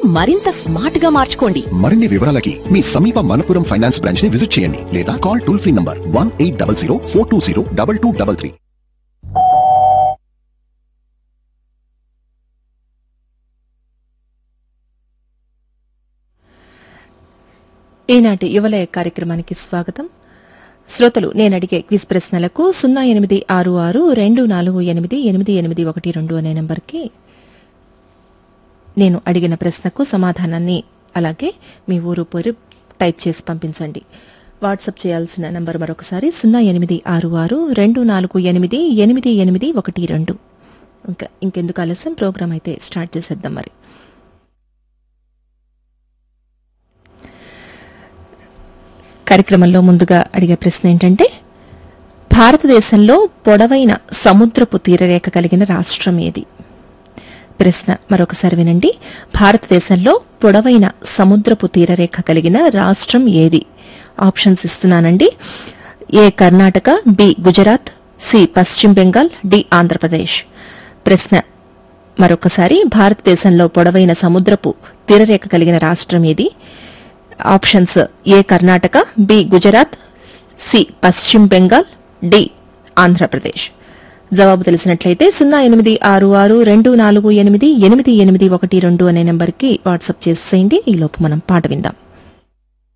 మరింత స్మార్ట్ గా మార్చుకోండి మరిన్ని వివరాలకి మీ సమీప మనపురం ఫైనాన్స్ బ్రాంచ్ ని విజిట్ చేయండి లేదా call toll free number one eight double zero four two zero double two double three ఈనాటి యువలయ కార్యక్రమానికి స్వాగతం శ్రోతలు నేను అడిగే క్విజ్ ప్రశ్నలకు సున్నా ఎనిమిది ఆరు ఆరు రెండు నాలుగు ఎనిమిది ఎనిమిది ఎనిమిది ఒకటి రెండు అనే నంబర్కి నేను అడిగిన ప్రశ్నకు సమాధానాన్ని అలాగే మీ ఊరు పేరు టైప్ చేసి పంపించండి వాట్సాప్ చేయాల్సిన నంబర్ మరొకసారి సున్నా ఎనిమిది ఆరు ఆరు రెండు నాలుగు ఎనిమిది ఎనిమిది ఎనిమిది ఒకటి రెండు ఇంకా ఇంకెందుకు ఆలస్యం ప్రోగ్రాం అయితే స్టార్ట్ చేసేద్దాం మరి కార్యక్రమంలో ముందుగా అడిగే ప్రశ్న ఏంటంటే భారతదేశంలో పొడవైన సముద్రపు తీరరేఖ కలిగిన రాష్ట్రం ఏది ప్రశ్న మరొకసారి వినండి భారతదేశంలో పొడవైన సముద్రపు తీరరేఖ కలిగిన రాష్ట్రం ఏది ఆప్షన్స్ ఇస్తున్నానండి A Karnataka B Gujarat C Paschim Bengal D Andhra Pradesh ప్రశ్న మరొకసారి భారతదేశంలో పొడవైన సముద్రపు తీరరేఖ కలిగిన రాష్ట్రం ఏది options A Karnataka B Gujarat C Paschim Bengal D Andhra Pradesh జవాబు తెలిసినట్లయితే సున్నా ఎనిమిది ఆరు ఆరు రెండు నాలుగు ఎనిమిది ఎనిమిది ఎనిమిది ఒకటి రెండు అనే నెంబర్కి వాట్సాప్ చేసేయండి ఈలోపు మనం పాట విందాం